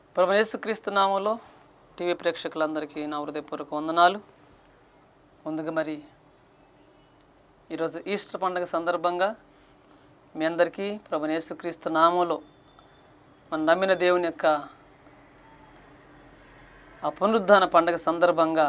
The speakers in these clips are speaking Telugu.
ప్రభు యేసుక్రీస్తు నామంలో టీవీ ప్రేక్షకులందరికీ నా హృదయపూర్వక వందనాలు ముందుగా మరి ఈరోజు ఈస్టర్ పండుగ సందర్భంగా మీ అందరికీ ప్రభు యేసుక్రీస్తు నామంలో మన నమ్మిన దేవుని యొక్క ఆ పునరుద్ధాన పండుగ సందర్భంగా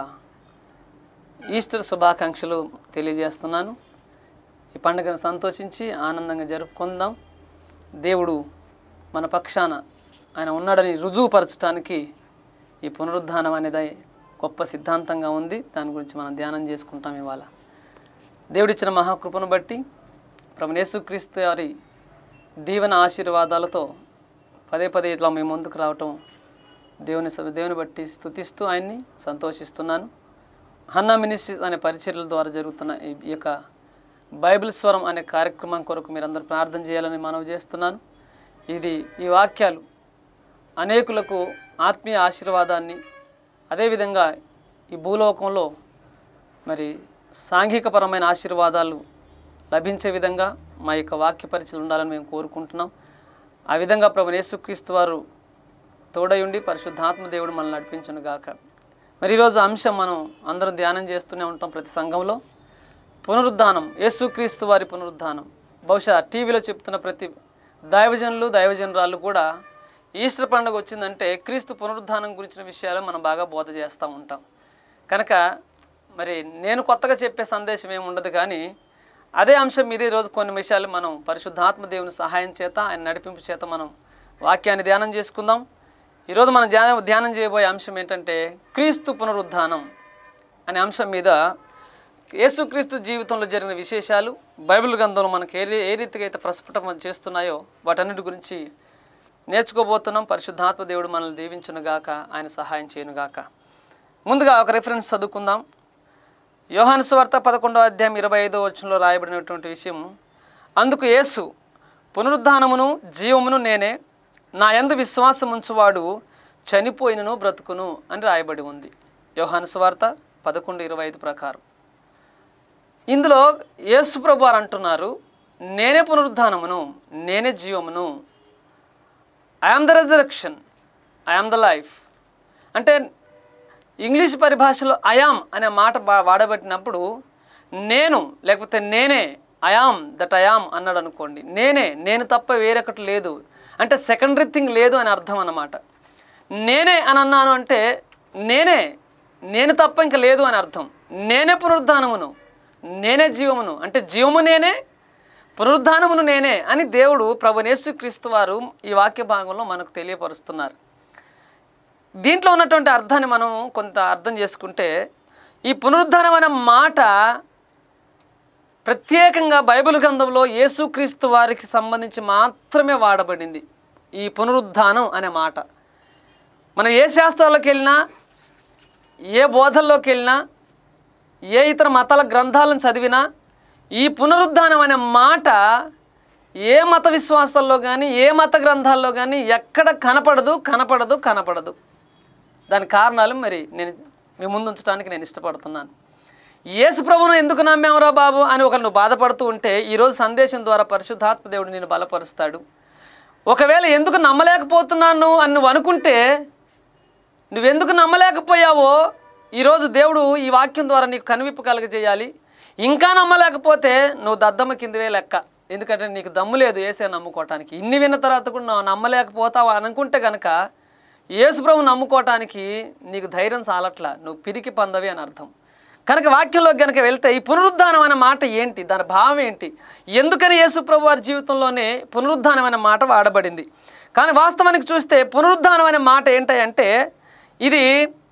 ఈస్టర్ శుభాకాంక్షలు తెలియజేస్తున్నాను ఈ పండుగను సంతోషించి ఆనందంగా జరుపుకుందాం దేవుడు మన పక్షాన ఆయన ఉన్నాడని రుజువుపరచడానికి ఈ పునరుద్ధానం అనేది గొప్ప సిద్ధాంతంగా ఉంది దాని గురించి మనం ధ్యానం చేసుకుంటాం ఇవాళ దేవుడిచ్చిన మహాకృపను బట్టి ప్రభు యేసుక్రీస్తు వారి దీవెన ఆశీర్వాదాలతో పదే పదే ఇట్లా మీ ముందుకు రావటం దేవుని స- దేవుని బట్టి స్తుతిస్తూ ఆయన్ని సంతోషిస్తున్నాను హన్నా మినిస్ట్రీస్ అనే పరిచర్యల ద్వారా జరుగుతున్న ఈ ఈ యొక్క బైబిల్ స్వరం అనే కార్యక్రమం కొరకు మీరందరూ ప్రార్థన చేయాలని మనవి చేస్తున్నాను ఇది ఈ వాక్యాలు అనేకులకు ఆత్మీయ ఆశీర్వాదాన్ని అదేవిధంగా ఈ భూలోకంలో మరి సాంఘికపరమైన ఆశీర్వాదాలు లభించే విధంగా మా యొక్క వాక్య పరిచయలు ఉండాలని మేము కోరుకుంటున్నాం ఆ విధంగా ప్రభు యేసుక్రీస్తు వారు తోడయుండి పరిశుద్ధాత్మ దేవుడు మనల్ని నడిపించును గాక మరి ఈరోజు అంశం మనం అందరం ధ్యానం చేస్తూనే ఉంటాం ప్రతి సంఘంలో పునరుద్ధానం యేసుక్రీస్తు వారి పునరుద్ధానం బహుశా టీవీలో చెప్తున్న ప్రతి దైవజనులు దైవజనురాలు కూడా ఈస్టర్ పండుగ వచ్చిందంటే క్రీస్తు పునరుద్ధానం గురించిన విషయాలు మనం బాగా బోధ చేస్తూ ఉంటాం కనుక మరి నేను కొత్తగా చెప్పే సందేశం ఏమి ఉండదు కానీ అదే అంశం మీద ఈరోజు కొన్ని విషయాలు మనం పరిశుద్ధాత్మ దేవుని సహాయం చేత ఆయన నడిపింపు చేత మనం వాక్యాన్ని ధ్యానం చేసుకుందాం ఈరోజు మనం ధ్యానం ధ్యానం చేయబోయే అంశం ఏంటంటే క్రీస్తు పునరుద్ధానం అనే అంశం మీద యేసుక్రీస్తు జీవితంలో జరిగిన విశేషాలు బైబిల్ గ్రంథంలో మనకు ఏ రీ- ఏ రీతిగా అయితే ప్రస్ఫుటం చేస్తున్నాయో వాటన్నిటి గురించి నేర్చుకోబోతున్నాం పరిశుద్ధాత్మ దేవుడు మనల్ని దీవించునుగాక ఆయన సహాయం చేయనుగాక ముందుగా ఒక రిఫరెన్స్ చదువుకుందాం యోహాను సువార్త పదకొండవ అధ్యాయం ఇరవై ఐదో వచనంలో రాయబడినటువంటి విషయం అందుకు యేసు పునరుద్ధానమును జీవమును నేనే నా యందు విశ్వాసం ఉంచువాడు చనిపోయినను బ్రతుకును అని రాయబడి ఉంది యోహాను సువార్త పదకొండు ఇరవై ఐదు ప్రకారం ఇందులో యేసు ప్రభు వారు అంటున్నారు నేనే పునరుద్ధానమును నేనే జీవమును I am the resurrection I am the life అంటే ఇంగ్లీష్ పరిభాషలో అయామ్ అనే మాట బా- వాడబట్టినప్పుడు నేను లేకపోతే నేనే అయామ్ దట్ అయామ్ అన్నాడు అనుకోండి నేనే నేను తప్ప వేరొకటి లేదు అంటే సెకండరీ థింగ్ లేదు అని అర్థం అన్నమాట నేనే అని అన్నాను అంటే నేనే నేను తప్ప ఇంకా లేదు అని అర్థం నేనే పునరుద్ధానమును నేనే జీవమును అంటే జీవము నేనే పునరుద్ధానమును నేనే అని దేవుడు ప్రభు యేసుక్రీస్తు వారు ఈ వాక్య భాగంలో మనకు తెలియపరుస్తున్నారు దీంట్లో ఉన్నటువంటి అర్థాన్ని మనం కొంత అర్థం చేసుకుంటే ఈ పునరుద్ధానం అనే మాట ప్రత్యేకంగా బైబిల్ గ్రంథంలో యేసుక్రీస్తు వారికి సంబంధించి మాత్రమే వాడబడింది ఈ పునరుద్ధానం అనే మాట మనం ఏ శాస్త్రాలకు వెళ్ళినా ఏ బోధల్లోకి వెళ్ళినా ఏ ఇతర మతాల గ్రంథాలను చదివినా ఈ పునరుద్ధానం అనే మాట ఏ మత విశ్వాసాల్లో కానీ ఏ మత గ్రంథాల్లో కానీ ఎక్కడ కనపడదు కనపడదు కనపడదు దాని కారణాలు మరి నేను మీ ముందు ఉంచడానికి నేను ఇష్టపడుతున్నాను యేసు ప్రభువును ఎందుకు నమ్మావురా బాబు అని ఒకరు నువ్వు బాధపడుతూ ఉంటే ఈరోజు సందేశం ద్వారా పరిశుద్ధాత్మ దేవుడు నేను బలపరుస్తాడు ఒకవేళ ఎందుకు నమ్మలేకపోతున్నాను అని నువ్వు అనుకుంటే నువ్వెందుకు నమ్మలేకపోయావో ఈరోజు దేవుడు ఈ వాక్యం ద్వారా నీకు కనువిప్పు కలగజేయాలి ఇంకా నమ్మలేకపోతే నువ్వు దద్దమ్మ కిందివే లెక్క ఎందుకంటే నీకు దమ్ము లేదు ఏసే నమ్ముకోవటానికి ఇన్ని విన్న తర్వాత కూడా నువ్వు నమ్మలేకపోతావు అనుకుంటే కనుక యేసుప్రభు నమ్ముకోవటానికి నీకు ధైర్యం చాలట్లా నువ్వు పిరికి పందవి అని అర్థం కనుక వాక్యంలోకి కనుక వెళ్తే ఈ పునరుద్ధానం అనే మాట ఏంటి దాని భావం ఏంటి ఎందుకని యేసుప్రభు వారి జీవితంలోనే పునరుద్ధానం అనే మాట వాడబడింది కానీ వాస్తవానికి చూస్తే పునరుద్ధానం అనే మాట ఏంటంటే ఇది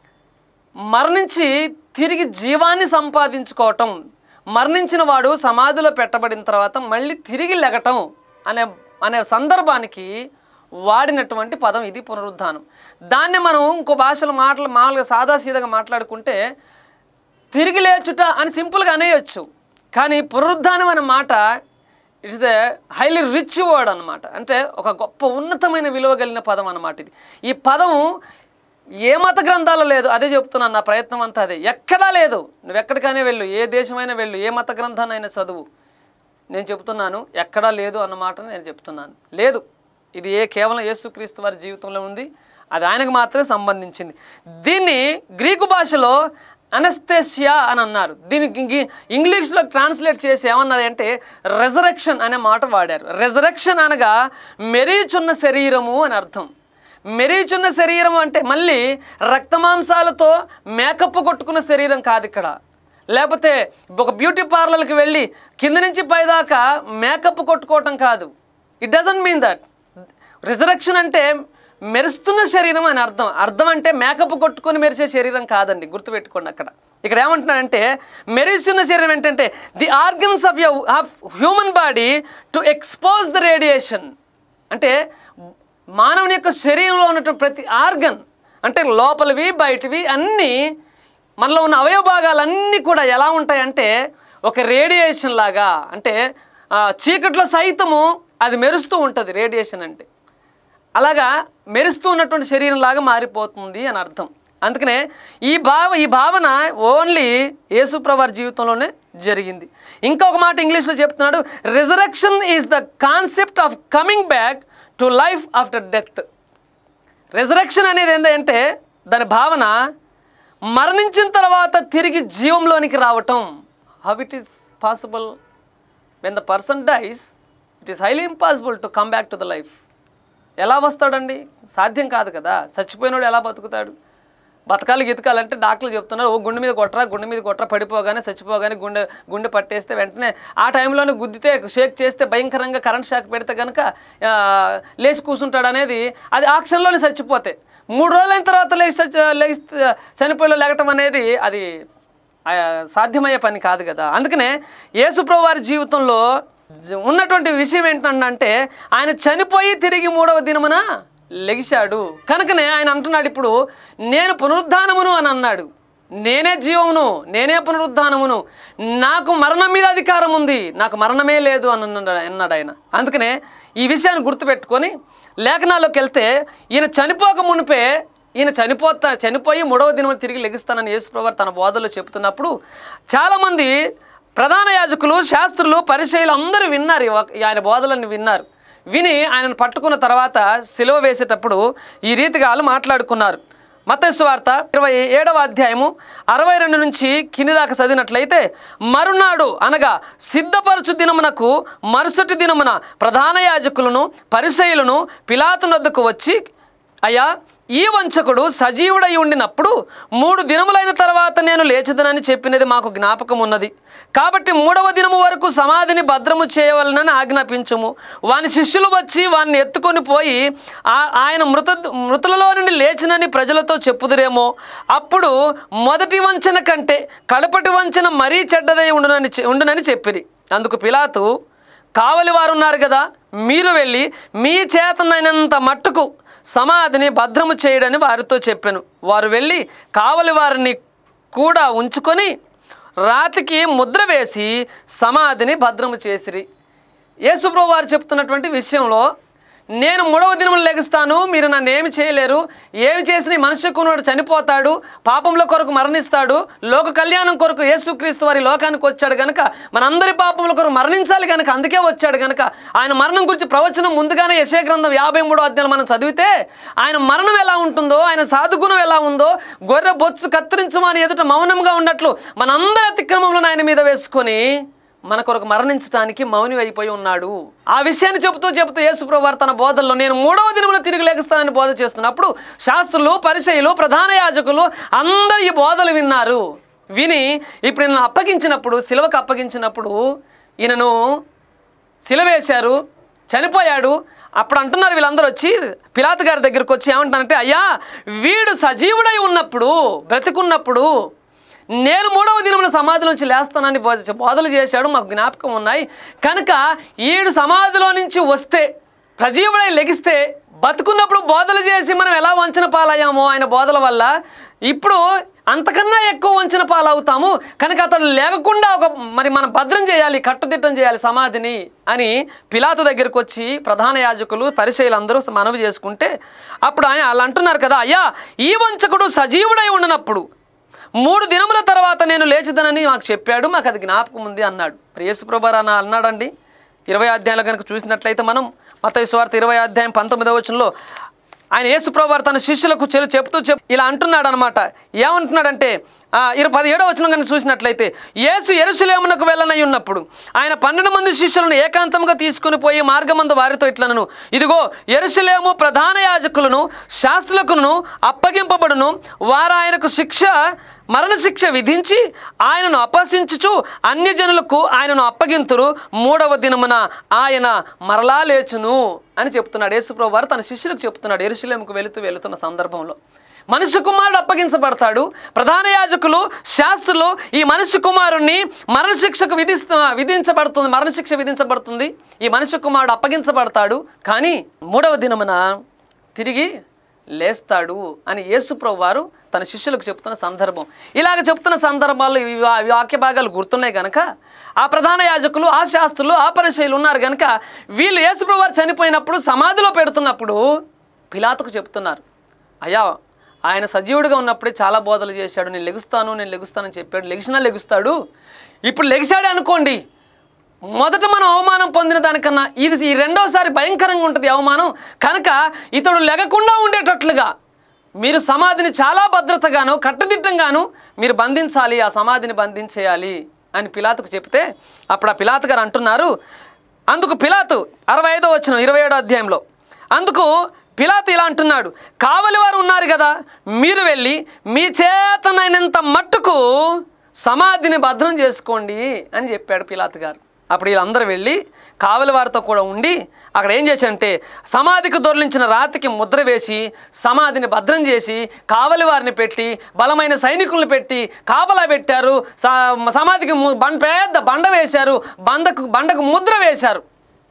మరణించి తిరిగి జీవాన్ని సంపాదించుకోవటం మరణించిన వాడు సమాధిలో పెట్టబడిన తర్వాత మళ్ళీ తిరిగి లెగటం అనే అనే సందర్భానికి వాడినటువంటి పదం ఇది పునరుద్ధానం దాన్ని మనం ఇంకో భాషలో మాటలు మామూలుగా సాదాసీదాగా మాట్లాడుకుంటే తిరిగి లేచుట అని సింపుల్గా అనేయొచ్చు కానీ పునరుద్ధానం అనే మాట it's a highly rich word అనమాట అంటే ఒక గొప్ప ఉన్నతమైన విలువ కలిగిన పదం అన్నమాట ఇది ఈ పదం ఏ మత గ్రంథాలు లేదు అదే చెప్తున్నాను నా ప్రయత్నం అంతా అదే ఎక్కడా లేదు నువ్వు ఎక్కడికైనా వెళ్ళు ఏ దేశమైనా వెళ్ళు ఏ మత గ్రంథాన్నైనా చదువు నేను చెప్తున్నాను ఎక్కడా లేదు అన్నమాట నేను చెప్తున్నాను లేదు ఇది ఏ కేవలం యేసుక్రీస్తు వారి జీవితంలో ఉంది అది ఆయనకు మాత్రమే సంబంధించింది దీన్ని గ్రీకు భాషలో అనస్థేసియా అని అన్నారు దీనికి ఇంగి- ఇంగ్లీష్లో ట్రాన్స్లేట్ చేసి ఏమన్నది అంటే రెజరక్షన్ అనే మాట వాడారు రెజరక్షన్ అనగా మెరీచున్న శరీరము అని అర్థం మెరీచున్న శరీరం అంటే మళ్ళీ రక్తమాంసాలతో మేకప్ కొట్టుకున్న శరీరం కాదు ఇక్కడ లేకపోతే ఒక బ్యూటీ పార్లర్కి వెళ్ళి కింద నుంచి పైదాకా మేకప్ కొట్టుకోవటం కాదు it doesn't mean that resurrection అంటే మెరుస్తున్న శరీరం అని అర్థం అర్థం అంటే మేకప్ కొట్టుకొని మెరిసే శరీరం కాదండి గుర్తుపెట్టుకోండి అక్కడ ఇక్కడ ఏమంటున్నాడంటే మెరుస్తున్న శరీరం ఏంటంటే the organs of you of human body to expose the radiation అంటే మానవుని యొక్క శరీరంలో ఉన్నటువంటి ప్రతి ఆర్గన్ అంటే లోపలివి బయటివి అన్నీ మనలో ఉన్న అవయవ భాగాలన్నీ కూడా ఎలా ఉంటాయంటే ఒక రేడియేషన్ లాగా అంటే ఆ, చీకట్లో సైతము అది మెరుస్తూ ఉంటుంది రేడియేషన్ అంటే అలాగా మెరుస్తూ ఉన్నటువంటి శరీరం లాగా మారిపోతుంది అని అర్థం అందుకనే ఈ భావ ఈ భావన ఓన్లీ యేసుప్రవారి జీవితంలోనే జరిగింది ఇంకొక మాట ఇంగ్లీష్లో చెప్తున్నాడు resurrection is the concept of coming back to life after death resurrection అనేది ఏంటంటే దాని భావన మరణించిన తర్వాత తిరిగి జీవంలోనికి రావటం how it is possible when the person dies it is highly impossible to come back to the life ఎలా వస్తాడండి సాధ్యం కాదు కదా చచ్చిపోయినోడు ఎలా బతుకుతాడు బతకాలి గితకాలంటే డాక్టర్లు చెప్తున్నారు ఓ గుండె మీద కొట్టరా గుండె మీద కొట్టరా పడిపోగానే చచ్చిపోగానే గుండె గుండె పట్టేస్తే వెంటనే ఆ టైంలోనే గుద్దితే షేక్ చేస్తే భయంకరంగా కరెంట్ షాక్ పెడితే కనుక ఆ, లేచి కూర్చుంటాడు అనేది అది ఆ క్షణంలోనే చచ్చిపోతే మూడు రోజులైన తర్వాత లేచి చచ్చి- లేచి చనిపోయి లేగటం అనేది అది ఆ, సాధ్యమయ్యే పని కాదు కదా అందుకనే యేసుప్రభు వారి జీవితంలో జ- ఉన్నటువంటి విషయం ఏంటంటే ఆయన చనిపోయి తిరిగి మూడవ దినమున లెగిశాడు కనుకనే ఆయన అంటున్నాడు ఇప్పుడు నేను పునరుద్ధానమును అని అన్నాడు నేనే జీవమును నేనే పునరుద్ధానమును నాకు మరణం మీద అధికారం ఉంది నాకు మరణమే లేదు అని అన్నాడు అన్నాడు ఆయన అందుకనే ఈ విషయాన్ని గుర్తుపెట్టుకొని లేఖనాల్లోకి వెళ్తే ఈయన చనిపోక మునిపే ఈయన చనిపోతా చనిపోయి మూడవ దినం తిరిగి లెగిస్తానని యేసుప్రభు తన బోధలో చెప్తున్నప్పుడు చాలామంది ప్రధాన యాజకులు శాస్త్రులు పరిచయులు అందరూ విన్నారు ఈ వక్- ఆయన బోధలన్నీ విన్నారు విని ఆయనను పట్టుకున్న తర్వాత సిలువ వేసేటప్పుడు ఈ రీతిగా వాళ్ళు మాట్లాడుకున్నారు మత్తయి వార్త ఇరవై ఏడవ అధ్యాయము అరవై రెండు నుంచి కింది దాకా చదివినట్లయితే మరునాడు అనగా సిద్ధపరచు దినమునకు మరుసటి దినమున ప్రధాన యాజకులను పరిసయులను పిలాతు వద్దకు వచ్చి అయ్యా ఈ వంచకుడు సజీవుడై ఉండినప్పుడు మూడు దినములైన తర్వాత నేను లేచదనని చెప్పినది మాకు జ్ఞాపకం ఉన్నది కాబట్టి మూడవ దినము వరకు సమాధిని భద్రము చేయవలనని ఆజ్ఞాపించుము వాని శిష్యులు వచ్చి వారిని ఎత్తుకొని పోయి ఆ- ఆయన మృత మృతులలో నుండి లేచినని ప్రజలతో చెప్పుదురేమో అప్పుడు మొదటి వంచన కంటే కడపటి వంచన మరీ చెడ్డదై ఉండునని చె- ఉండునని చెప్పిరి అందుకు పిలాతు కావలి వారు ఉన్నారు కదా మీరు వెళ్ళి మీ చేతనైనంత మట్టుకు సమాధిని భద్రము చేయడని వారితో చెప్పాను వారు వెళ్ళి కావలి వారిని కూడా ఉంచుకొని రాతికి ముద్ర వేసి సమాధిని భద్రము చేసిరి యేసుప్రభు వారు చెప్తున్నటువంటి విషయంలో నేను మూడవ దినములు లెగుస్తాను మీరు నన్ను ఏమి చేయలేరు ఏమి చేసిన ఈ మనుష్య కునుడు చనిపోతాడు పాపంలో కొరకు మరణిస్తాడు లోక కళ్యాణం కొరకు యేసుక్రీస్తు వారి లోకానికి వచ్చాడు గనక మనందరి పాపముల కొరకు మరణించాలి గనక అందుకే వచ్చాడు గనక ఆయన మరణం గురించి ప్రవచనం ముందుగానే యశే గ్రంథం యాభై మూడో అధ్యాయం మనం చదివితే ఆయన మరణం ఎలా ఉంటుందో ఆయన సాధుగుణం ఎలా ఉందో గొర్రె బొత్సు కత్తిరించమని ఎదుట మౌనంగా ఉన్నట్లు మనందరి అతిక్రమంలో ఆయన మీద వేసుకొని మన కొరకు మరణించడానికి మౌని అయిపోయి ఉన్నాడు ఆ విషయాన్ని చెబుతూ చెబుతూ యేసుప్రభు వారు తన బోధల్లో నేను మూడవ దినమున తిరిగి లేగిస్తానని బోధ చేస్తున్నప్పుడు శాస్త్రులు పరిచయులు ప్రధాన యాజకులు అందరూ ఈ బోధలు విన్నారు విని ఇప్పుడు నేను అప్పగించినప్పుడు సిలువకు అప్పగించినప్పుడు ఈయనను సిలవేశారు చనిపోయాడు అప్పుడు అంటున్నారు వీళ్ళందరూ వచ్చి పిలాతు గారి దగ్గరికి వచ్చి ఏమంటారంటే అయ్యా వీడు సజీవుడై ఉన్నప్పుడు బ్రతికున్నప్పుడు నేను మూడవ దినమున సమాధి నుంచి లేస్తానని బోధ బోధలు చేశాడు మాకు జ్ఞాపకం ఉన్నాయి కనుక ఈడు సమాధిలో నుంచి వస్తే ప్రజీవుడై లెగిస్తే బతుకున్నప్పుడు బోధలు చేసి మనం ఎలా వంచన పాలయ్యామో ఆయన బోధల వల్ల ఇప్పుడు అంతకన్నా ఎక్కువ వంచన పాలవుతాము కనుక అతను లేకుండా ఒక మరి మనం భద్రం చేయాలి కట్టుదిట్టం చేయాలి సమాధిని అని పిలాతు దగ్గరికి వచ్చి ప్రధాన యాజకులు పరిచయులు అందరూ మనవి చేసుకుంటే అప్పుడు ఆయన వాళ్ళు అంటున్నారు కదా అయ్యా ఈ వంచకుడు సజీవుడై ఉండనప్పుడు మూడు దినముల తర్వాత నేను లేచిదనని మాకు చెప్పాడు మాకు అది జ్ఞాపకం ఉంది అన్నాడు ప్రియసుప్రభర్ అన్న అన్నాడండి ఇరవై అధ్యాయాలు కనుక చూసినట్లయితే మనం మత స్వార్థ ఇరవై అధ్యాయం పంతొమ్మిదవ వచనంలో ఆయన యేసుప్రభు వారు తన శిష్యులకు చెలు చెప్తూ చెప్ ఇలా అంటున్నాడు అనమాట ఏమంటున్నాడంటే ఆ, ఇరవై పదిహేడో వచ్చిన కనుక చూసినట్లయితే యేసు ఎరుసలేమునకు వెళ్ళనై ఉన్నప్పుడు ఆయన పన్నెండు మంది శిష్యులను ఏకాంతంగా తీసుకుని పోయి మార్గమందు వారితో ఇట్లనను ఇదిగో ఎరుసలేము ప్రధాన యాజకులను శాస్త్రులకును అప్పగింపబడును వారు ఆయనకు శిక్ష మరణశిక్ష విధించి ఆయనను అపహసించుచు అన్యజనులకు ఆయనను అప్పగింతురు మూడవ దినమున ఆయన మరలా లేచును అని చెప్తున్నాడు యేసుప్రభు వారు తన శిష్యులకు చెప్తున్నాడు ఎరుసలేముకు వెళుతూ వెళుతున్న సందర్భంలో మనుష్య కుమారుడు అప్పగించబడతాడు ప్రధాన యాజకులు శాస్త్రులు ఈ మనుష్య కుమారుణ్ణి మరణశిక్షకు విధిస్త విధించబడుతుంది మరణశిక్ష విధించబడుతుంది ఈ మనుష్య కుమారుడు అప్పగించబడతాడు కానీ మూడవ దినమున తిరిగి లేస్తాడు అని యేసుప్రభు వారు తన శిష్యులకు చెప్తున్న సందర్భం ఇలాగ చెప్తున్న సందర్భాల్లో ఈ వా- ఈ వాక్య భాగాలు గుర్తున్నాయి కనుక ఆ ప్రధాన యాజకులు ఆ శాస్త్రులు ఆ పరిచయులు ఉన్నారు కనుక వీళ్ళు యేసుప్రభు వారు చనిపోయినప్పుడు సమాధిలో పెడుతున్నప్పుడు పిలాతుకు చెప్తున్నారు అయ్యా ఆయన సజీవుడిగా ఉన్నప్పుడే చాలా బోధలు చేశాడు నేను లెగుస్తాను నేను లెగుస్తానని చెప్పాడు లెగిసినా లెగుస్తాడు ఇప్పుడు లెగిశాడే అనుకోండి మొదట మనం అవమానం పొందిన దానికన్నా ఇది ఈ రెండోసారి భయంకరంగా ఉంటుంది అవమానం కనుక ఇతడు లెగకుండా ఉండేటట్లుగా మీరు సమాధిని చాలా భద్రతగాను కట్టుదిట్టంగాను మీరు బంధించాలి ఆ సమాధిని బంధించేయాలి అని పిలాతుకు చెప్తే అప్పుడు ఆ పిలాతు గారు అంటున్నారు అందుకు పిలాతు అరవై ఐదో వచ్చిన ఇరవై ఏడో అధ్యాయంలో అందుకు పిలాతు ఇలా అంటున్నాడు కావలి వారు ఉన్నారు కదా మీరు వెళ్ళి మీ చేతనైనంత మట్టుకు సమాధిని భద్రం చేసుకోండి అని చెప్పాడు పిలాతు గారు అప్పుడు వీళ్ళందరూ వెళ్ళి కావలి వారితో కూడా ఉండి అక్కడ ఏం చేశారంటే సమాధికి దొర్లించిన రాతికి ముద్ర వేసి సమాధిని భద్రం చేసి కావలి వారిని పెట్టి బలమైన సైనికులను పెట్టి కాపలా పెట్టారు స- సమాధికి ము- బండ పెద్ద బండ వేశారు బండకు బండకు ముద్ర వేశారు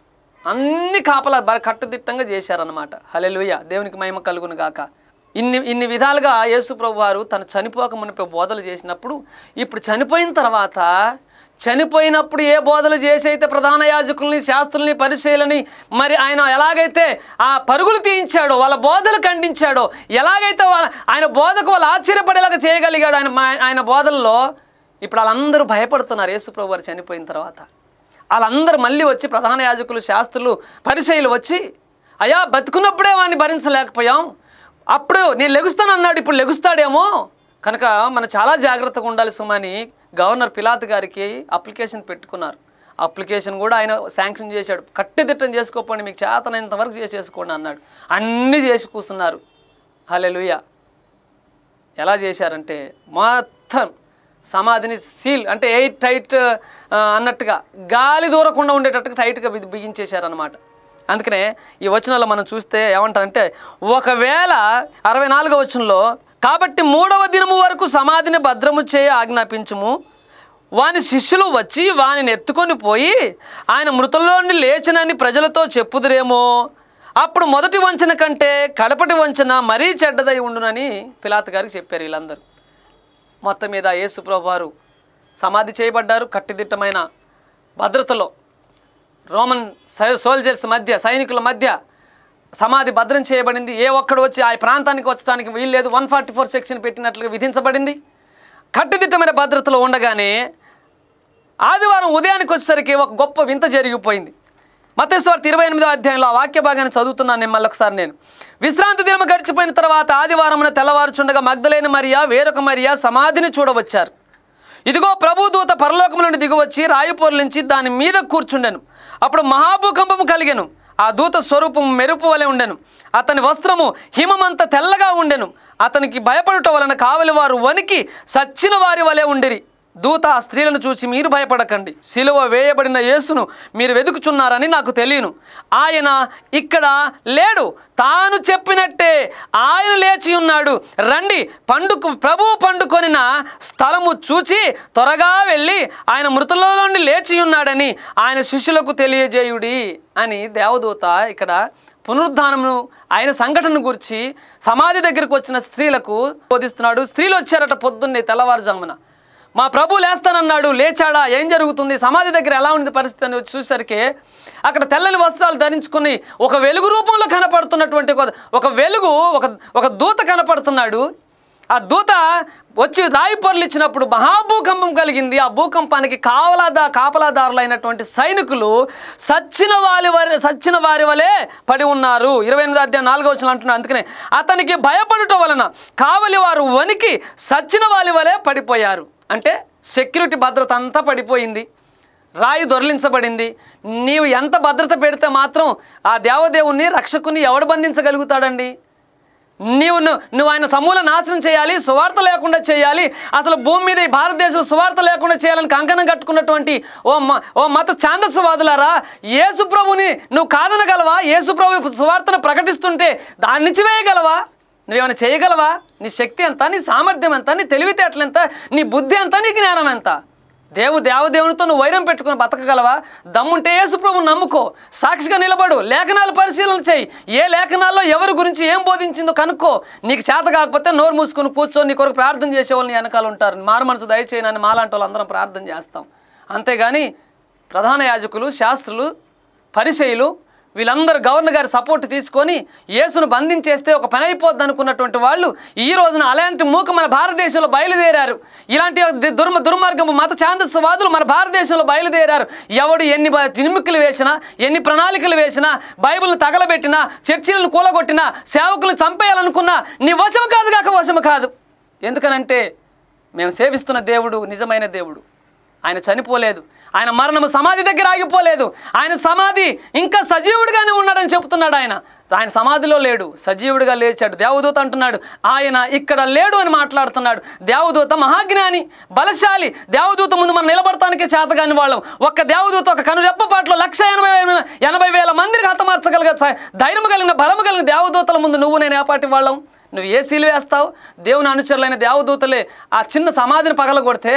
అన్ని కాపలా బాగా కట్టుదిట్టంగా చేశారనమాట హలెలుయ దేవునికి మహిమ కలుగును గాక ఇన్ని ఇన్ని విధాలుగా యేసు ప్రభు వారు తను చనిపోక మునిపే బోధలు చేసినప్పుడు ఇప్పుడు చనిపోయిన తర్వాత చనిపోయినప్పుడు ఏ బోధలు చేసి అయితే ప్రధాన యాజకుల్ని శాస్త్రుల్ని పరిశీలని మరి ఆయన ఎలాగైతే ఆ పరుగులు తీయించాడో వాళ్ళ బోధలు ఖండించాడో ఎలాగైతే వాళ్ళ ఆయన బోధకు వాళ్ళు ఆశ్చర్యపడేలాగా చేయగలిగాడు ఆయన మా- ఆయన బోధల్లో ఇప్పుడు వాళ్ళందరూ భయపడుతున్నారు యేసు ప్రభు వారు చనిపోయిన తర్వాత వాళ్ళందరూ మళ్ళీ వచ్చి ప్రధాన యాజకులు శాస్త్రులు పరిచయులు వచ్చి అయ్యా బతుకున్నప్పుడే వాడిని భరించలేకపోయాం అప్పుడు నేను లెగుస్తాను అన్నాడు ఇప్పుడు లెగుస్తాడేమో కనుక మనం చాలా జాగ్రత్తగా ఉండాలి సుమని గవర్నర్ పిలాత్ గారికి అప్లికేషన్ పెట్టుకున్నారు అప్లికేషన్ కూడా ఆయన శాంక్షన్ చేశాడు కట్టుదిట్టం చేసుకోకపోండి మీకు చేతనైనంత వరకు చేసేసుకోండి అన్నాడు అన్నీ చేసి కూర్చున్నారు హలెలుయ ఎలా చేశారంటే మొత్తం సమాధిని సీల్ అంటే ఎయిట్ టైట్ ఆ, అన్నట్టుగా గాలి దూరకుండా ఉండేటట్టుగా టైట్గా బిగి- బిగించేశారనమాట అందుకనే ఈ వచనాల్లో మనం చూస్తే ఏమంటారంటే ఒకవేళ అరవై నాలుగో వచనంలో కాబట్టి మూడవ దినము వరకు సమాధిని భద్రము చేయ ఆజ్ఞాపించుము వాని శిష్యులు వచ్చి వానిని ఎత్తుకొని పోయి ఆయన మృతుల్లోని లేచినని ప్రజలతో చెప్పుదురేమో అప్పుడు మొదటి వంచన కంటే కడపటి వంచన మరీ చెడ్డదై ఉండునని పిలాత్ గారికి చెప్పారు వీళ్ళందరూ మొత్తం మీద యేసుప్రభు వారు సమాధి చేయబడ్డారు కట్టుదిట్టమైన భద్రతలో రోమన్ సై- సోల్జర్స్ మధ్య సైనికుల మధ్య సమాధి భద్రం చేయబడింది ఏ ఒక్కడు వచ్చి ఆ ప్రాంతానికి వచ్చడానికి వీల్లేదు వన్ ఫార్టీ ఫోర్ సెక్షన్ పెట్టినట్లుగా విధించబడింది కట్టుదిట్టమైన భద్రతలో ఉండగానే ఆదివారం ఉదయానికి వచ్చేసరికి ఒక గొప్ప వింత జరిగిపోయింది మతేశ్వార్త ఇరవై ఎనిమిదో అధ్యాయంలో ఆ వాక్య భాగాన్ని చదువుతున్నాను నేను మళ్ళొకసారి నేను విశ్రాంతి దినం గడిచిపోయిన తర్వాత ఆదివారమున తెల్లవారుచుండగా మగ్ధలేని మరియా వేరొక మరియా సమాధిని చూడవచ్చారు ఇదిగో ప్రభు దూత పరలోకము నుండి దిగువచ్చి రాయి నుంచి దాని మీద కూర్చుండెను అప్పుడు మహాభూకంపము కలిగెను ఆ దూత స్వరూపం మెరుపు వలె ఉండెను అతని వస్త్రము హిమమంత తెల్లగా ఉండెను అతనికి భయపడుట వలన కావలి వారు వణికి సచ్చిన వారి వలె ఉండిరి దూత ఆ స్త్రీలను చూసి మీరు భయపడకండి సిలువ వేయబడిన యేసును మీరు వెతుకుచున్నారని నాకు తెలియను ఆయన ఇక్కడ లేడు తాను చెప్పినట్టే ఆయన లేచి ఉన్నాడు రండి పండుకు ప్రభువు పండుకొనిన స్థలము చూచి త్వరగా వెళ్ళి ఆయన మృతులలో నుండి లేచి ఉన్నాడని ఆయన శిష్యులకు తెలియజేయుడి అని దేవదూత ఇక్కడ పునరుద్ధానమును ఆయన సంఘటన గురించి సమాధి దగ్గరకు వచ్చిన స్త్రీలకు బోధిస్తున్నాడు స్త్రీలు వచ్చారట పొద్దున్నే తెల్లవారుజామున మా ప్రభు లేస్తానన్నాడు లేచాడా ఏం జరుగుతుంది సమాధి దగ్గర ఎలా ఉంది పరిస్థితి అని వచ్చి చూసరికి అక్కడ తెల్లని వస్త్రాలు ధరించుకుని ఒక వెలుగు రూపంలో కనపడుతున్నటువంటి ఒక- ఒక వెలుగు ఒక ఒక దూత కనపడుతున్నాడు ఆ దూత వచ్చి రాయి పొరలు ఇచ్చినప్పుడు మహాభూకంపం కలిగింది ఆ భూకంపానికి కావలాదా కాపలాదారులైనటువంటి సైనికులు సచ్చిన వారి వారి సచ్చిన వారి వలె పడి ఉన్నారు ఇరవై ఎనిమిది అధ్యాయం నాలుగో వచ్చిన అంటున్నారు అందుకనే అతనికి భయపడుట వలన కావలి వారు వణికి సచ్చిన వారి వలె పడిపోయారు అంటే సెక్యూరిటీ భద్రత అంతా పడిపోయింది రాయి దొరలించబడింది నీవు ఎంత భద్రత పెడితే మాత్రం ఆ దేవదేవుణ్ణి రక్షకుని ఎవడు బంధించగలుగుతాడండి నీవు ను- నువ్వు ఆయన సమూల నాశనం చేయాలి సువార్త లేకుండా చేయాలి అసలు భూమి మీద ఈ భారతదేశం సువార్త లేకుండా చేయాలని కంకణం కట్టుకున్నటువంటి ఓ మ ఓ మత ఛాందస్వాదులారా యేసు ప్రభుని నువ్వు కాదనగలవా యేసు ప్రభు సువార్తను ప్రకటిస్తుంటే దాన్ని నుంచి వేయగలవా నువ్వేమైనా చేయగలవా నీ శక్తి ఎంత నీ సామర్థ్యం ఎంత నీ తెలివితేటలు ఎంత నీ బుద్ధి ఎంత నీ జ్ఞానం ఎంత దేవు దేవదేవునితో నువ్వు వైరం పెట్టుకుని బతకగలవా దమ్ముంటే యేసుప్రభు నమ్ముకో సాక్షిగా నిలబడు లేఖనాలు పరిశీలన చేయి ఏ లేఖనాల్లో ఎవరి గురించి ఏం బోధించిందో కనుక్కో నీకు చేత కాకపోతే నోరు మూసుకుని కూర్చొని నీ కొరకు ప్రార్థన చేసే వాళ్ళు నీ వెనకాల ఉంటారు మారు మనసు దయచేయనని మాలాంటి వాళ్ళు అందరం ప్రార్థన చేస్తాం అంతేగాని ప్రధాన యాజకులు శాస్త్రులు పరిచయులు వీళ్ళందరూ గవర్నర్ గారి సపోర్ట్ తీసుకొని యేసును బంధించేస్తే ఒక పని అయిపోద్ది అనుకున్నటువంటి వాళ్ళు ఈ రోజున అలాంటి మూక మన భారతదేశంలో బయలుదేరారు ఇలాంటి ది- దుర్మ దుర్మార్గము మత ఛాందస్వాదులు మన భారతదేశంలో బయలుదేరారు ఎవడు ఎన్ని బ- జిమ్మిక్కులు వేసినా ఎన్ని ప్రణాళికలు వేసినా బైబిల్ని తగలబెట్టినా చర్చిలను కూలగొట్టినా సేవకులను చంపేయాలనుకున్నా నీ వశము కాదు కాక వశము కాదు ఎందుకనంటే మేము సేవిస్తున్న దేవుడు నిజమైన దేవుడు ఆయన చనిపోలేదు ఆయన మరణము సమాధి దగ్గర ఆగిపోలేదు ఆయన సమాధి ఇంకా సజీవుడిగానే ఉన్నాడని చెప్తున్నాడు ఆయన ఆయన సమాధిలో లేడు సజీవుడిగా లేచాడు దేవదూత అంటున్నాడు ఆయన ఇక్కడ లేడు అని మాట్లాడుతున్నాడు దేవదూత మహాజ్ఞాని బలశాలి దేవదూత ముందు మనం నిలబడటానికి చేతగాని వాళ్ళం ఒక్క దేవదూత ఒక కను రెప్పపాట్లో లక్ష ఎనభై వేల ఎనభై వేల మందికి హతమార్చగలిగే స- ధైర్యం కలిగిన బలము కలిగిన దేవదూతల ముందు నువ్వు నేను ఏపాటి వాళ్ళం నువ్వు ఏ సీలు వేస్తావు దేవుని అనుచరులైన దేవదూతలే ఆ చిన్న సమాధిని పగలగొడితే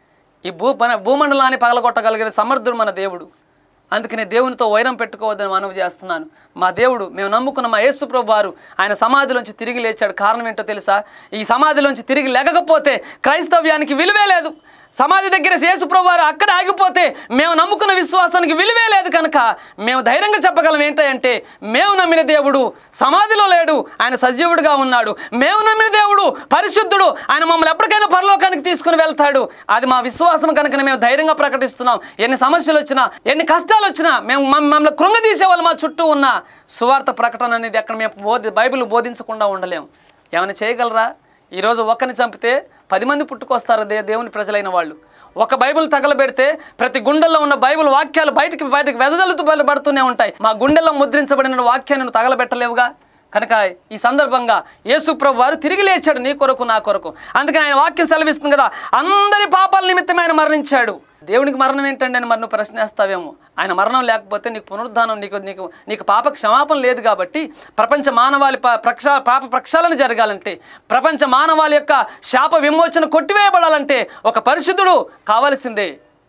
ఈ భూ మన భూమండలాన్ని పగలగొట్టగలిగిన సమర్థుడు మన దేవుడు అందుకనే దేవునితో వైరం పెట్టుకోవద్దని మనవి చేస్తున్నాను మా దేవుడు మేము నమ్ముకున్న మా యేసుప్రభు వారు ఆయన సమాధిలోంచి తిరిగి లేచాడు కారణం ఏంటో తెలుసా ఈ సమాధిలోంచి తిరిగి లేకపోతే క్రైస్తవ్యానికి విలువే లేదు సమాధి దగ్గర యేసుప్రభు వారు అక్కడ ఆగిపోతే మేము నమ్ముకున్న విశ్వాసానికి విలువే లేదు కనుక మేము ధైర్యంగా చెప్పగలం ఏంటంటే మేము నమ్మిన దేవుడు సమాధిలో లేడు ఆయన సజీవుడిగా ఉన్నాడు మేము నమ్మిన దేవుడు పరిశుద్ధుడు ఆయన మమ్మల్ని ఎప్పటికైనా పరలోకానికి తీసుకుని వెళ్తాడు అది మా విశ్వాసం కనుక మేము ధైర్యంగా ప్రకటిస్తున్నాం ఎన్ని సమస్యలు వచ్చినా ఎన్ని కష్టాలు వచ్చినా మేము మమ్- మమ్మల్ని కృంగదీసే వాళ్ళు మా చుట్టూ ఉన్న సువార్త ప్రకటన అనేది అక్కడ మేము బోధి బైబిల్ బోధించకుండా ఉండలేం ఏమైనా చేయగలరా ఈరోజు ఒక్కరిని చంపితే పది మంది పుట్టుకొస్తారు దే దేవుని ప్రజలైన వాళ్ళు ఒక బైబిల్ తగలబెడితే ప్రతి గుండెల్లో ఉన్న బైబిల్ వాక్యాలు బయటికి బయటకు వెదజల్లుతూ పడుతూనే ఉంటాయి మా గుండెల్లో ముద్రించబడిన వాక్యాన్ని నువ్వు తగలబెట్టలేవుగా కనుక ఈ సందర్భంగా యేసు ప్రభు వారు తిరిగి లేచాడు నీ కొరకు నా కొరకు అందుకని ఆయన వాక్యం సెలవిస్తుంది కదా అందరి పాపాల నిమిత్తమే ఆయన మరణించాడు దేవునికి మరణం ఏంటండి అని మరి నువ్వు ప్రశ్నిస్తావేమో ఆయన మరణం లేకపోతే నీకు పునరుద్ధానం నీకు నీకు నీకు పాప క్షమాపణ లేదు కాబట్టి ప్రపంచ మానవాళి ప- ప్రక్షా పాప ప్రక్షాళన జరగాలంటే ప్రపంచ మానవాళి యొక్క శాప విమోచన కొట్టివేయబడాలంటే ఒక పరిశుద్ధుడు కావలసిందే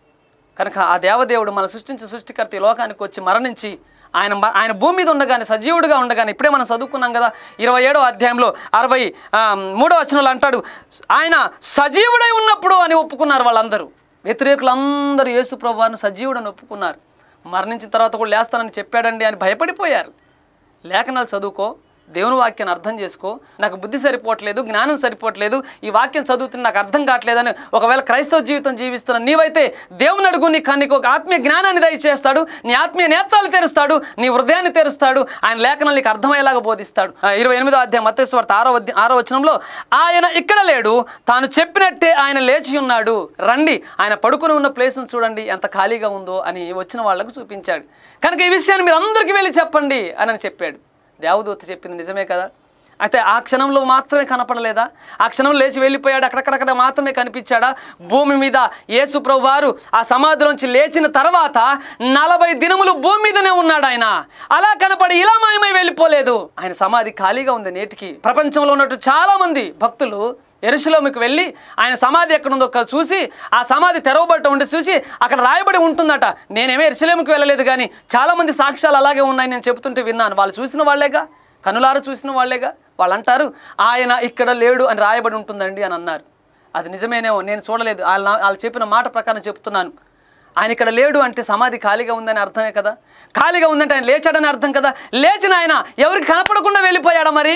కనుక ఆ దేవదేవుడు మన సృష్టించిన సృష్టికర్త ఈ లోకానికి వచ్చి మరణించి ఆయన మ- ఆయన భూమి మీద ఉండగానే సజీవుడిగా ఉండగానే ఇప్పుడే మనం చదువుకున్నాం కదా ఇరవై ఏడో అధ్యాయంలో అరవై ఆ, మూడో వచనంలో అంటాడు ఆయన సజీవుడై ఉన్నప్పుడు అని ఒప్పుకున్నారు వాళ్ళందరూ వ్యతిరేకులందరూ యేసు ప్రభువారిని సజీవుడని ఒప్పుకున్నారు మరణించిన తర్వాత కూడా లేస్తానని చెప్పాడండి అని భయపడిపోయారు లేఖనాలు చదువుకో దేవుని వాక్యాన్ని అర్థం చేసుకో నాకు బుద్ధి సరిపోవట్లేదు జ్ఞానం సరిపోవట్లేదు ఈ వాక్యం చదువుతున్న నాకు అర్థం కావట్లేదని ఒకవేళ క్రైస్తవ జీవితం జీవిస్తున్న నీవైతే దేవుని అడుగు నీ నీకు ఒక ఆత్మీయ జ్ఞానాన్ని దయచేస్తాడు నీ ఆత్మీయ నేత్రాలు తెరుస్తాడు నీ హృదయాన్ని తెరుస్తాడు ఆయన లేఖనాలు నీకు అర్థమయ్యేలాగా బోధిస్తాడు ఆ, ఇరవై ఎనిమిదో అధ్యాయం మత్తేశ్వార్త ఆరో అధ్యాయం ఆరో వచనంలో ఆయన ఇక్కడ లేడు తాను చెప్పినట్టే ఆయన లేచి ఉన్నాడు రండి ఆయన పడుకుని ఉన్న ప్లేస్ను చూడండి ఎంత ఖాళీగా ఉందో అని వచ్చిన వాళ్ళకు చూపించాడు కనుక ఈ విషయాన్ని మీరు అందరికీ వెళ్ళి చెప్పండి అని చెప్పాడు దేవదూత చెప్పింది నిజమే కదా అయితే ఆ క్షణంలో మాత్రమే కనపడలేదా ఆ క్షణంలో లేచి వెళ్ళిపోయాడు అక్కడక్కడక్కడ మాత్రమే కనిపించాడా భూమి మీద యేసు ప్రభు వారు ఆ సమాధిలోంచి లేచిన తర్వాత నలభై దినములు భూమి మీదనే ఉన్నాడు ఆయన అలా కనపడి ఇలా మాయమై వెళ్ళిపోలేదు ఆయన సమాధి ఖాళీగా ఉంది నేటికి ప్రపంచంలో ఉన్నట్టు చాలా మంది భక్తులు ఎరుసలోమికి వెళ్ళి ఆయన సమాధి ఎక్కడుందో ఒక చూసి ఆ సమాధి తెరవబట్ట ఉండి చూసి అక్కడ రాయబడి ఉంటుందట నేనేమో ఎరుసలేముకి వెళ్ళలేదు కానీ చాలామంది సాక్ష్యాలు అలాగే ఉన్నాయి నేను చెబుతుంటే విన్నాను వాళ్ళు చూసిన వాళ్ళేగా కనులారు చూసిన వాళ్ళేగా వాళ్ళు అంటారు ఆయన ఇక్కడ లేడు అని రాయబడి ఉంటుందండి అని అన్నారు అది నిజమేనేమో నేను చూడలేదు వాళ్ళ వాళ్ళు చెప్పిన మాట ప్రకారం చెప్తున్నాను ఆయన ఇక్కడ లేడు అంటే సమాధి ఖాళీగా ఉందని అర్థమే కదా ఖాళీగా ఉందంటే ఆయన లేచాడని అర్థం కదా లేచిన ఆయన ఎవరికి కనపడకుండా వెళ్ళిపోయాడా మరి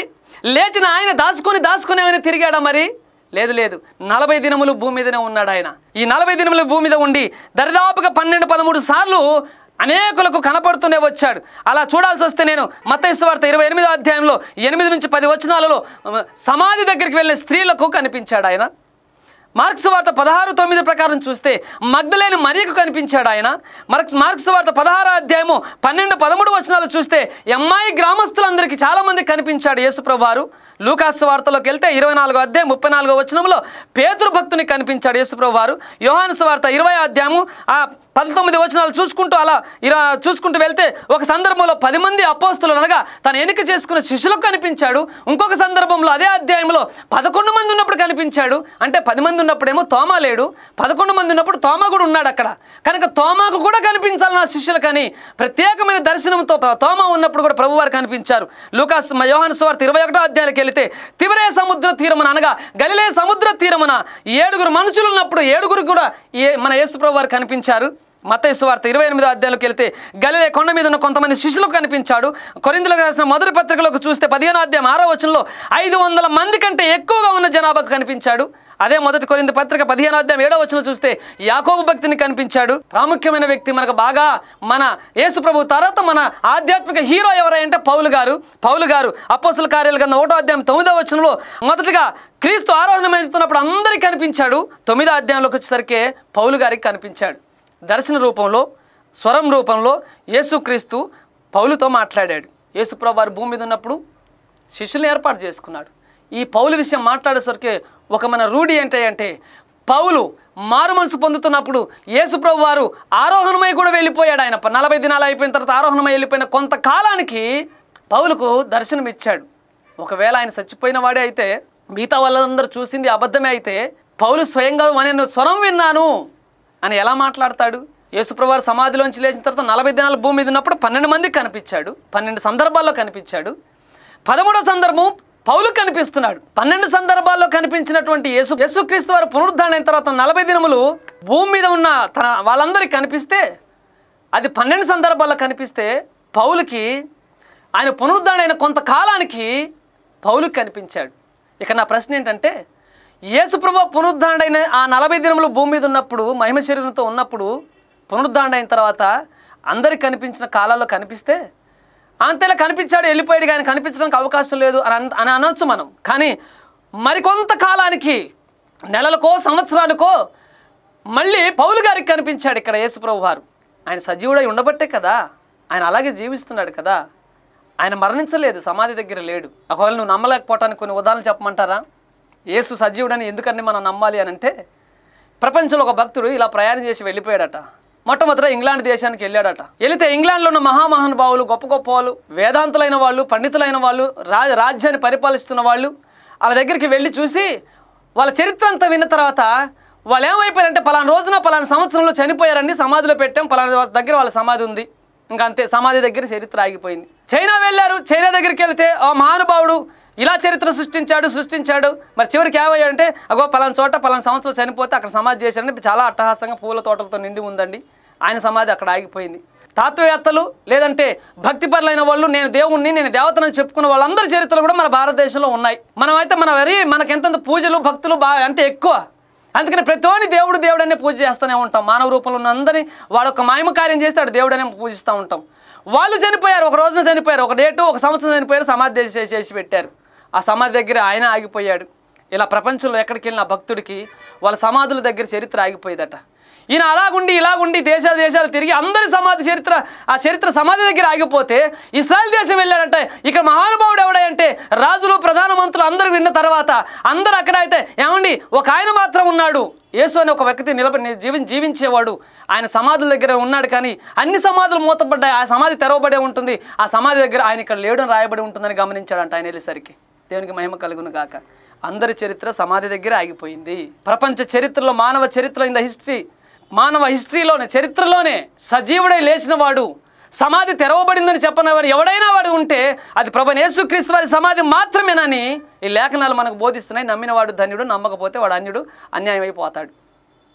లేచిన ఆయన దాచుకొని దాచుకొని ఏమైనా తిరిగాడా మరి లేదు లేదు నలభై దినములు భూమి మీదనే ఉన్నాడు ఆయన ఈ నలభై దినములు భూమి మీద ఉండి దరిదాపుగా పన్నెండు పదమూడు సార్లు అనేకులకు కనపడుతూనే వచ్చాడు అలా చూడాల్సి వస్తే నేను మత్తయిసు వార్త ఇరవై ఎనిమిదో అధ్యాయంలో ఎనిమిది నుంచి పది వచనాలలో ఆ, సమాధి దగ్గరికి వెళ్ళిన స్త్రీలకు కనిపించాడు ఆయన మార్క్స్ వార్త పదహారు తొమ్మిది ప్రకారం చూస్తే మగ్ధలేని మరియకు కనిపించాడు ఆయన మార్క్స్ మార్క్స్ వార్త పదహారు అధ్యాయము పన్నెండు పదమూడు వచనాలు చూస్తే అమ్మాయి గ్రామస్తులందరికీ చాలామంది కనిపించాడు యేసుప్రభువారు లూకాస్ వార్తలోకి వెళ్తే ఇరవై నాలుగో అధ్యాయం ముప్పై నాలుగో వచనంలో పేతురు భక్తుని కనిపించాడు యేసుప్రభువారు యోహాను వార్త ఇరవై అధ్యాయము ఆ పంతొమ్మిది వచనాలు చూసుకుంటూ అలా ఇలా చూసుకుంటూ వెళ్తే ఒక సందర్భంలో పది మంది అపోస్తులు అనగా తను ఎన్నిక చేసుకున్న శిష్యులకు కనిపించాడు ఇంకొక సందర్భంలో అదే అధ్యాయంలో పదకొండు మంది ఉన్నప్పుడు కనిపించాడు అంటే పది మంది ఉన్నప్పుడేమో తోమా లేడు పదకొండు మంది ఉన్నప్పుడు తోమా కూడా ఉన్నాడు అక్కడ కనుక తోమాకు కూడా కనిపించాలి నా శిష్యులు కానీ ప్రత్యేకమైన దర్శనంతో తోమా ఉన్నప్పుడు కూడా ప్రభువారు కనిపించారు లూకాస్ యోహాను స్వార్త ఇరవై ఒకటో అధ్యాయానికి వెళితే తివరే సముద్ర తీరమున అనగా గలిలే సముద్ర తీరమున ఏడుగురు మనుషులు ఉన్నప్పుడు ఏడుగురు కూడా ఏ మన యేసు ప్రభు వారు కనిపించారు మత్తయి వార్త ఇరవై ఎనిమిదో అధ్యాయంలోకి వెళ్తే గలిలే కొండ మీద ఉన్న కొంతమంది శిష్యులకు కనిపించాడు కొరిందులకు రాసిన మొదటి పత్రికలోకి చూస్తే పదిహేనో అధ్యాయం ఆరో వచనంలో ఐదు వందల మంది కంటే ఎక్కువగా ఉన్న జనాభాకు కనిపించాడు అదే మొదటి కొరింది పత్రిక పదిహేనో అధ్యాయం ఏడో వచనం చూస్తే యాకోబు భక్తిని కనిపించాడు ప్రాముఖ్యమైన వ్యక్తి మనకు బాగా మన యేసు ప్రభు తర్వాత మన ఆధ్యాత్మిక హీరో ఎవరంటే పౌలు గారు పౌలు గారు అపోస్తుల కార్యాలు కింద ఒకటో అధ్యాయం తొమ్మిదో వచనంలో మొదటిగా క్రీస్తు ఆరోహణమవుతున్నప్పుడు అందరికీ కనిపించాడు తొమ్మిదో అధ్యాయంలోకి వచ్చేసరికి పౌలు గారికి కనిపించాడు దర్శన రూపంలో స్వరం రూపంలో యేసుక్రీస్తు పౌలుతో మాట్లాడాడు యేసుప్రభు వారు భూమి మీద ఉన్నప్పుడు శిష్యుల్ని ఏర్పాటు చేసుకున్నాడు ఈ పౌలు విషయం మాట్లాడేసరికి ఒక మన రూఢి ఏంటి అంటే పౌలు మారు మనసు పొందుతున్నప్పుడు యేసుప్రభు వారు ఆరోహణమై కూడా వెళ్ళిపోయాడు ఆయన నలభై దినాలు అయిపోయిన తర్వాత ఆరోహణమై వెళ్ళిపోయిన కొంతకాలానికి పౌలుకు దర్శనం ఇచ్చాడు ఒకవేళ ఆయన చచ్చిపోయిన వాడే అయితే మిగతా వాళ్ళందరూ చూసింది అబద్ధమే అయితే పౌలు స్వయంగా నేను స్వరం విన్నాను అని ఎలా మాట్లాడతాడు యేసుప్రభువారు సమాధిలోంచి లేచిన తర్వాత నలభై దినాల భూమి మీద ఉన్నప్పుడు పన్నెండు మందికి కనిపించాడు పన్నెండు సందర్భాల్లో కనిపించాడు పదమూడో సందర్భం పౌలు కనిపిస్తున్నాడు పన్నెండు సందర్భాల్లో కనిపించినటువంటి యేసు యేసుక్రీస్తు వారు పునరుద్ధరణ అయిన తర్వాత నలభై దినములు భూమి మీద ఉన్న తన వాళ్ళందరికీ కనిపిస్తే అది పన్నెండు సందర్భాల్లో కనిపిస్తే పౌలుకి ఆయన పునరుద్ధరణ అయిన కొంతకాలానికి పౌలుకి కనిపించాడు ఇక నా ప్రశ్న ఏంటంటే యేసుప్రభు పునరుద్ధరణ అయిన ఆ నలభై దినములు భూమి మీద ఉన్నప్పుడు మహిమ శరీరంతో ఉన్నప్పుడు పునరుద్ధరణ అయిన తర్వాత అందరికి కనిపించిన కాలాల్లో కనిపిస్తే అంతేలా కనిపించాడు వెళ్ళిపోయాడు కానీ కనిపించడానికి అవకాశం లేదు అని అన్- అని అనొచ్చు మనం కానీ మరికొంత కాలానికి నెలలకో సంవత్సరానికో మళ్ళీ పౌలు గారికి కనిపించాడు ఇక్కడ యేసుప్రభు వారు ఆయన సజీవుడై ఉండబట్టే కదా ఆయన అలాగే జీవిస్తున్నాడు కదా ఆయన మరణించలేదు సమాధి దగ్గర లేడు ఒకవేళ నువ్వు నమ్మలేకపోవటానికి కొన్ని ఉదాహరణలు చెప్పమంటారా యేసు సజీవుడని ఎందుకని మనం నమ్మాలి అని అంటే ప్రపంచంలో ఒక భక్తుడు ఇలా ప్రయాణం చేసి వెళ్ళిపోయాడట మొట్టమొదట ఇంగ్లాండ్ దేశానికి వెళ్ళాడట వెళితే ఇంగ్లాండ్లో ఉన్న మహామహానుభావులు గొప్ప గొప్ప వాళ్ళు వేదాంతులైన వాళ్ళు పండితులైన వాళ్ళు రా రాజ్యాన్ని పరిపాలిస్తున్న వాళ్ళు వాళ్ళ దగ్గరికి వెళ్ళి చూసి వాళ్ళ చరిత్ర అంతా విన్న తర్వాత వాళ్ళు ఏమైపోయారంటే పలానా రోజున పలానా సంవత్సరంలో చనిపోయారండి సమాధిలో పెట్టాం పలానా వాళ్ళ దగ్గర వాళ్ళ సమాధి ఉంది ఇంకా అంతే సమాధి దగ్గర చరిత్ర ఆగిపోయింది చైనా వెళ్ళారు చైనా దగ్గరికి వెళ్తే ఆ మహానుభావుడు ఇలా చరిత్ర సృష్టించాడు సృష్టించాడు మరి చివరికి ఏమయ్యాడంటే అగో పలానా చోట పలానా సంవత్సరం చనిపోతే అక్కడ సమాధి చేశారని చాలా అట్టహాసంగా పూల తోటలతో నిండి ఉందండి ఆయన సమాధి అక్కడ ఆగిపోయింది తాత్వవేత్తలు లేదంటే భక్తిపరులైన వాళ్ళు నేను దేవుణ్ణి నేను దేవతనని చెప్పుకున్న వాళ్ళందరి చరిత్రలు కూడా మన భారతదేశంలో ఉన్నాయి మనమైతే మన వరి మనకెంత పూజలు భక్తులు బాగా అంటే ఎక్కువ అందుకని ప్రతోని దేవుడు దేవుడనే పూజ చేస్తూనే ఉంటాం మానవ రూపంలో ఉన్న అందరినీ వాడు ఒక మాయమ కార్యం చేస్తాడు దేవుడనే పూజిస్తూ ఉంటాం వాళ్ళు చనిపోయారు ఒక రోజున చనిపోయారు ఒక డేటు ఒక సంవత్సరం చనిపోయారు సమాధి చేసి చేసి పెట్టారు ఆ సమాధి దగ్గర ఆయన ఆగిపోయాడు ఇలా ప్రపంచంలో ఎక్కడికి వెళ్ళిన ఆ భక్తుడికి వాళ్ళ సమాధుల దగ్గర చరిత్ర ఆగిపోయేదట ఈయన అలాగుండి ఇలాగుండి దేశాలు దేశాలు తిరిగి అందరి సమాధి చరిత్ర ఆ చరిత్ర సమాధి దగ్గర ఆగిపోతే ఇస్రాయల్ దేశం వెళ్ళాడంటే ఇక్కడ మహానుభావుడు ఎవడంటే రాజులు ప్రధానమంత్రులు అందరూ విన్న తర్వాత అందరూ అక్కడ అయితే ఏమండి ఒక ఆయన మాత్రం ఉన్నాడు యేసు అనే ఒక వ్యక్తి నిలబడి జీవి జీవించేవాడు ఆయన సమాధుల దగ్గర ఉన్నాడు కానీ అన్ని సమాధులు మూతపడ్డాయి ఆ సమాధి తెరవబడే ఉంటుంది ఆ సమాధి దగ్గర ఆయన ఇక్కడ లేడు అని రాయబడి ఉంటుందని గమనించాడంట ఆయన వెళ్ళేసరికి దేవునికి మహిమ కలుగును గాక అందరి చరిత్ర సమాధి దగ్గర ఆగిపోయింది ప్రపంచ చరిత్రలో మానవ చరిత్ర ఇన్ ద హిస్టరీ మానవ హిస్టరీలోనే చరిత్రలోనే సజీవుడై లేచిన వాడు సమాధి తెరవబడిందని చెప్పని వాడు ఎవడైనా వాడు ఉంటే అది ప్రభు యేసుక్రీస్తు వారి సమాధి మాత్రమేనని ఈ లేఖనాలు మనకు బోధిస్తున్నాయి నమ్మిన వాడు ధన్యుడు నమ్మకపోతే వాడు అన్యుడు అన్యాయం అయిపోతాడు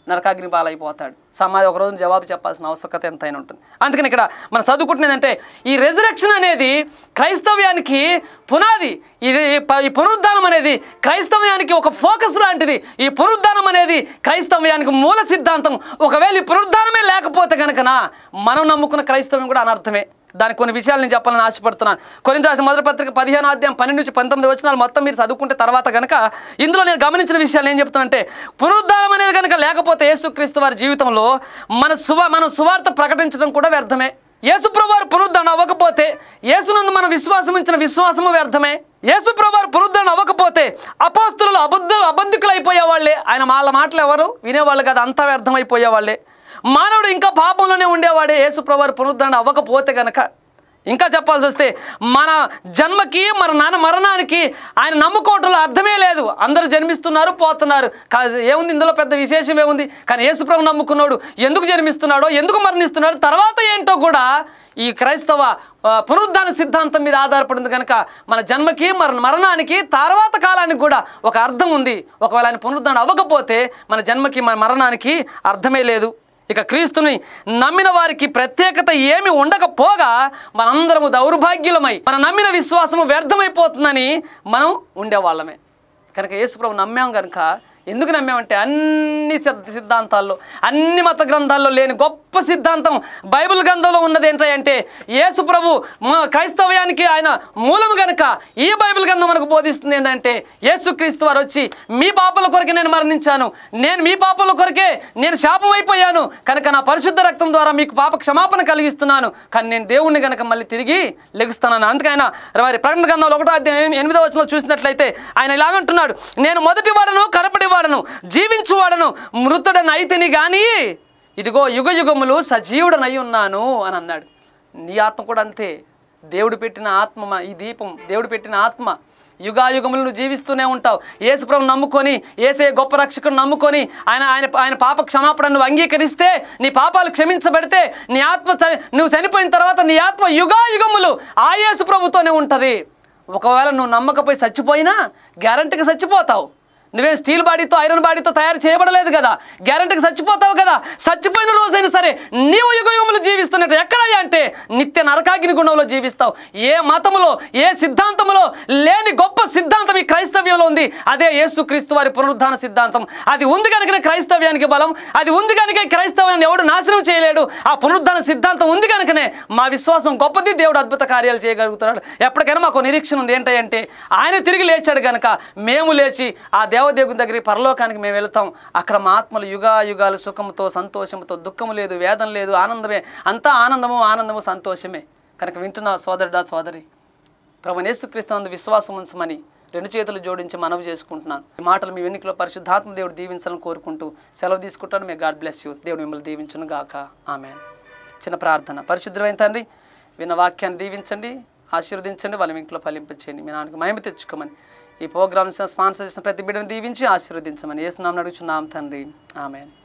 నరకాగ్ని పాలైపోతాడు సమాధి ఒక రోజు జవాబు చెప్పాల్సిన అవసరకత ఎంతైనా ఉంటుంది అందుకని ఇక్కడ మనం చదువుకుంటున్నదంటే ఈ రెజరెక్షన్ అనేది క్రైస్తవ్యానికి పునాది ఇది ప- ఈ పునరుద్ధానం అనేది క్రైస్తవ్యానికి ఒక ఫోకస్ లాంటిది ఈ పునరుద్ధానం అనేది క్రైస్తవ్యానికి మూల సిద్ధాంతం ఒకవేళ ఈ పునరుద్ధానమే లేకపోతే కనుకనా మనం నమ్ముకున్న క్రైస్తవ్యం కూడా అనర్థమే దానికి కొన్ని విషయాలు నేను చెప్పాలని ఆశపడుతున్నాను కొన్ని రాసిన మొదటి పత్రిక పదిహేను అధ్యాయం పన్నెండు నుంచి పంతొమ్మిది వచ్చినాలు మొత్తం మీరు చదువుకుంటే తర్వాత కనుక ఇందులో నేను గమనించిన విషయాలు ఏం చెప్తానంటే పునరుద్ధానం అనేది కనుక లేకపోతే యేసుక్రీస్తు వారి జీవితంలో మన సువ మనం సువార్త ప్రకటించడం కూడా వ్యర్థమే యేసుప్రభు వారు పునరుద్ధరణ అవ్వకపోతే యేసునందు మనం విశ్వాసం ఇచ్చిన విశ్వాసము వ్యర్థమే యేసుప్రభు వారు పునరుద్ధరణ అవ్వకపోతే అపోస్తులు అబద్ధ అబద్ధికులు అయిపోయేవాళ్ళే ఆయన వాళ్ళ మాటలు ఎవరు వినేవాళ్ళు కదా అంతా వ్యర్థమైపోయేవాళ్ళే మానవుడు ఇంకా పాపంలోనే ఉండేవాడే యేసుప్రభు వారు పునరుద్ధరణ అవ్వకపోతే గనక ఇంకా చెప్పాల్సి వస్తే మన జన్మకి మన నాన్న మరణానికి ఆయన నమ్ముకోవటంలో అర్థమే లేదు అందరూ జన్మిస్తున్నారు పోతున్నారు కా- ఏముంది ఇందులో పెద్ద విశేషం ఏముంది కానీ యేసుప్రభు నమ్ముకున్నాడు ఎందుకు జన్మిస్తున్నాడో ఎందుకు మరణిస్తున్నాడు తర్వాత ఏంటో కూడా ఈ క్రైస్తవ ఆ, పునరుద్ధాన సిద్ధాంతం మీద ఆధారపడింది కనుక మన జన్మకి మన మరణానికి తర్వాత కాలానికి కూడా ఒక అర్థం ఉంది ఒకవేళ ఆయన పునరుద్ధరణ అవ్వకపోతే మన జన్మకి మన మరణానికి అర్థమే లేదు ఇక క్రీస్తుని నమ్మిన వారికి ప్రత్యేకత ఏమి ఉండకపోగా మనందరము దౌర్భాగ్యులమై మన నమ్మిన విశ్వాసము వ్యర్థమైపోతుందని మనం ఉండేవాళ్ళమే కనుక యేసుప్రభు నమ్మాం కనుక ఎందుకు నమ్మామంటే అన్ని సిద్ధ సిద్ధాంతాల్లో అన్ని మత గ్రంథాల్లో లేని గొప్ప సిద్ధాంతం బైబిల్ గ్రంథంలో ఉన్నది ఏంటంటే యేసు ప్రభు మా క్రైస్తవ్యానికి ఆయన మూలము గనుక ఈ బైబిల్ గ్రంథం మనకు బోధిస్తుంది ఏంటంటే యేసుక్రీస్తు వారు వచ్చి మీ పాపల కొరకే నేను మరణించాను నేను మీ పాపల కొరకే నేను శాపం అయిపోయాను కనుక నా పరిశుద్ధ రక్తం ద్వారా మీకు పాప క్షమాపణ కలిగిస్తున్నాను కానీ నేను దేవుణ్ణి కనుక మళ్ళీ తిరిగి లెగుస్తున్నాను అందుకే ఆయన మరి ప్రకటన గ్రంథంలో ఒకటో అధ్యాయం ఎనిమిది- ఎనిమిదో వచనంలో చూసినట్లయితే ఆయన ఇలాగంటున్నాడు నేను మొదటి వాడను కడపటి వాడను జీవించువాడను మృతుడని అయితేని కానీ ఇదిగో యుగ యుగములు సజీవుడనై ఉన్నాను అని అన్నాడు నీ ఆత్మ కూడా అంతే దేవుడు పెట్టిన ఆత్మ మా- ఈ దీపం దేవుడు పెట్టిన ఆత్మ యుగాయుగములు నువ్వు జీవిస్తూనే ఉంటావు యేసుప్రభు నమ్ముకొని ఏసే గొప్ప రక్షకుడు నమ్ముకొని ఆయన ఆయన ఆయన పాప క్షమాపణ నువ్వు అంగీకరిస్తే నీ పాపాలు క్షమించబడితే నీ ఆత్మ చని నువ్వు చనిపోయిన తర్వాత నీ ఆత్మ యుగాయుగములు ఆ యేసు ప్రభుతోనే ఉంటుంది ఒకవేళ నువ్వు నమ్మకపోయి చచ్చిపోయినా గ్యారంటీకి చచ్చిపోతావు నువ్వేం స్టీల్ బాడీతో ఐరన్ బాడీతో తయారు చేయబడలేదు కదా గ్యారంటీకి చచ్చిపోతావు కదా చచ్చిపోయిన రోజైనా సరే నీవు యుగయుగములు జీవిస్తున్నట్టు ఎక్కడయ్యా అంటే నిత్య నరకాగ్ని గుణంలో జీవిస్తావు ఏ మతములో ఏ సిద్ధాంతములో లేని గొప్ప సిద్ధాంతం ఈ క్రైస్తవ్యంలో ఉంది అదే యేసుక్రీస్తు వారి పునరుద్ధాన సిద్ధాంతం అది ఉంది కనుకనే క్రైస్తవ్యానికి బలం అది ఉంది కనుక క్రైస్తవ్యాన్ని ఎవడు నాశనం చేయలేడు ఆ పునరుద్ధాన సిద్ధాంతం ఉంది కనుకనే మా విశ్వాసం గొప్పది దేవుడు అద్భుత కార్యాలు చేయగలుగుతున్నాడు ఎప్పటికైనా మాకు నిరీక్షణ ఉంది ఏంటంటే ఆయన తిరిగి లేచాడు కనుక మేము లేచి ఆ దేవదేవుని దగ్గరికి పరలోకానికి మేము వెళుతాం అక్కడ మా ఆత్మలు యుగా యుగాలు సుఖముతో సంతోషముతో దుఃఖము లేదు వేదన లేదు ఆనందమే అంతా ఆనందము ఆనందము సంతోషమే కనుక వింటున్న సోదరుడా సోదరి ప్రభు యేసుక్రీస్తునందు విశ్వాసం ఉంచమని రెండు చేతులు జోడించి మనవి చేసుకుంటున్నాను ఈ మాటలు మీ వెన్నికలో పరిశుద్ధాత్మ దేవుడు దీవించాలని కోరుకుంటూ సెలవు తీసుకుంటాను మే గాడ్ బ్లెస్ యూ దేవుడు మిమ్మల్ని దీవించును గాక ఆమె చిన్న ప్రార్థన పరిశుద్ధమైన తండ్రి విన్న వాక్యాన్ని దీవించండి ఆశీర్వదించండి వాళ్ళ ఇంట్లో ఫలింపచేయండి మీ నాన్నకి మహిమ తెచ్చుకోమని ఈ ప్రోగ్రామ్స్ స్పాన్సర్ చేసిన ప్రతి బిడ్డను దీవించి ఆశీర్వదించమని ఏసునామని అడుగుచున్నాం తండ్రి ఆమె